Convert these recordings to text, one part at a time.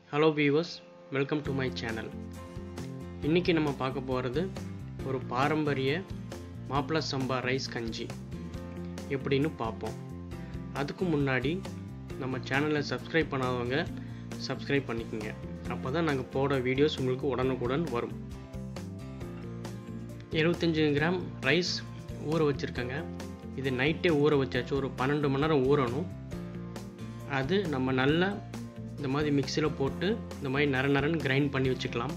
hello viewers welcome to my channel இன்றைக்கி நம்ம பார்க்க போகிறது ஒரு பாரம்பரிய மாப்பிள சம்பா ரைஸ் கஞ்சி எப்படின்னு பார்ப்போம் அதுக்கு முன்னாடி நம்ம சேனலை சப்ஸ்கிரைப் பண்ணாதவங்க சப்ஸ்கிரைப் பண்ணிக்கோங்க அப்போ தான் நாங்கள் போட வீடியோஸ் உங்களுக்கு உடனுக்குடன் வரும் எழுபத்தஞ்சு கிராம் ரைஸ் ஊற வச்சுருக்கேங்க இது நைட்டே ஊற வச்சாச்சு ஒரு பன்னெண்டு மணி நேரம் ஊறணும் அது நம்ம நல்லா இந்த மாதிரி மிக்சியில் போட்டு இந்த மாதிரி நர நரன்னு கிரைண்ட் பண்ணி வச்சுக்கலாம்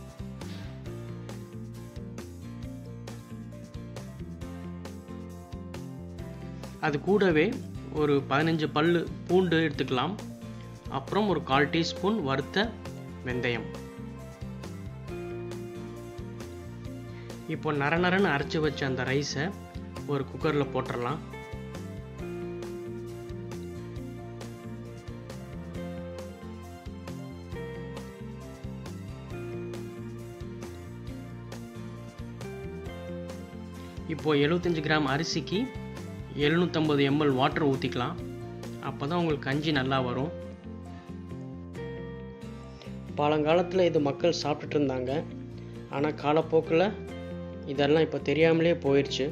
அது கூடவே ஒரு பதினஞ்சு பல் பூண்டு எடுத்துக்கலாம் அப்புறம் ஒரு கால் டீஸ்பூன் வறுத்த வெந்தயம் இப்போ நர நரன்னு அரைச்சி வச்ச அந்த ரைஸை ஒரு குக்கரில் போட்டுடலாம் இப்போது எழுபத்தஞ்சி கிராம் அரிசிக்கு எழுநூற்றம்பது எம்எல் வாட்டர் ஊற்றிக்கலாம் அப்போ தான் உங்களுக்கு கஞ்சி நல்லா வரும் பழங்காலத்தில் இது மக்கள் சாப்பிட்டுட்டு இருந்தாங்க ஆனால் காலப்போக்கில் இதெல்லாம் இப்போ தெரியாமலே போயிடுச்சு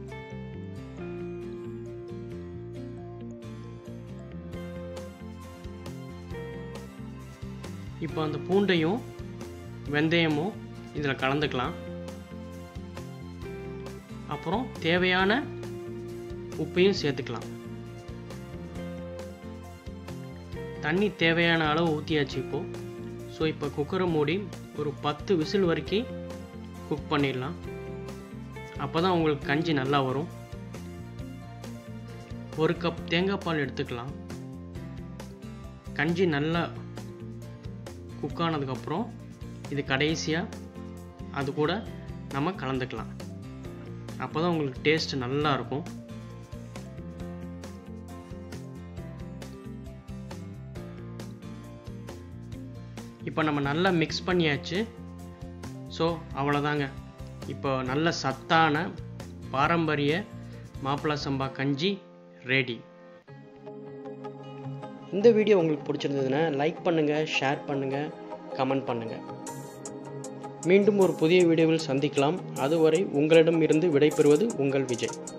இப்போ அந்த பூண்டையும் வெந்தயமும் இதில் கலந்துக்கலாம் அப்புறம் தேவையான உப்பையும் சேர்த்துக்கலாம் தண்ணி தேவையான அளவு ஊற்றியாச்சு இப்போது ஸோ இப்போ குக்கரை மூடி ஒரு பத்து விசில் வரைக்கும் குக் பண்ணிடலாம் அப்போ தான் உங்களுக்கு கஞ்சி நல்லா வரும் ஒரு கப் தேங்காய் பால் எடுத்துக்கலாம் கஞ்சி நல்லா குக் ஆனதுக்கப்புறம் இது கடைசியாக அது கூட நம்ம கலந்துக்கலாம் அப்போ தான் உங்களுக்கு டேஸ்ட் நல்லா இருக்கும் இப்போ நம்ம நல்லா மிக்ஸ் பண்ணியாச்சு ஸோ அவ்வளோதாங்க இப்போ நல்ல சத்தான பாரம்பரிய மாப்பிள சம்பா கஞ்சி ரெடி இந்த வீடியோ உங்களுக்கு பிடிச்சிருந்ததுன்னா லைக் பண்ணுங்கள் ஷேர் பண்ணுங்கள் கமெண்ட் பண்ணுங்கள் மீண்டும் ஒரு புதிய வீடியோவில் சந்திக்கலாம் அதுவரை உங்களிடம் இருந்து விடைபெறுவது உங்கள் விஜய்